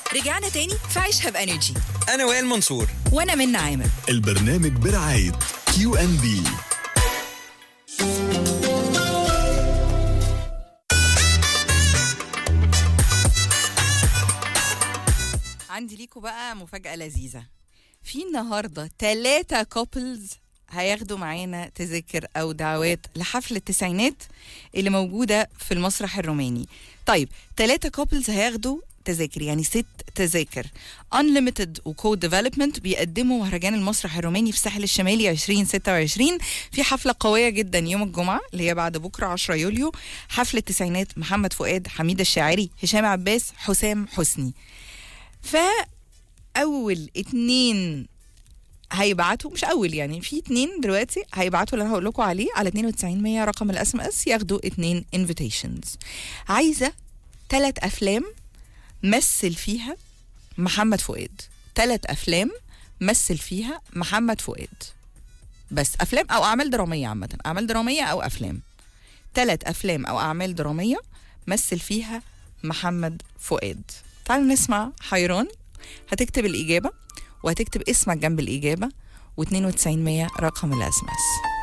رجعنا تاني في عيشها بانرجي انا وائل منصور وانا من عامر البرنامج برعاية كيو ان بي عندي ليكوا بقى مفاجأة لذيذة في النهاردة ثلاثة كوبلز هياخدوا معانا تذاكر أو دعوات لحفل التسعينات اللي موجودة في المسرح الروماني طيب ثلاثة كوبلز هياخدوا تذاكر يعني ست تذاكر Unlimited وكود ديفلوبمنت بيقدموا مهرجان المسرح الروماني في الساحل الشمالي 2026 في حفلة قوية جدا يوم الجمعة اللي هي بعد بكرة 10 يوليو حفل التسعينات محمد فؤاد حميد الشاعري هشام عباس حسام حسني فاول اتنين هيبعتوا مش اول يعني في اتنين دلوقتي هيبعتوا اللي انا هقول لكم عليه على 92 100 رقم الاس ام اس ياخدوا اتنين انفيتيشنز عايزه ثلاث افلام مثل فيها محمد فؤاد ثلاث افلام مثل فيها محمد فؤاد بس افلام او اعمال دراميه عامه اعمال دراميه او افلام ثلاث افلام او اعمال دراميه مثل فيها محمد فؤاد تعالوا نسمع حيران هتكتب الاجابه وهتكتب اسمك جنب الاجابه و92 100 رقم الاس ام اس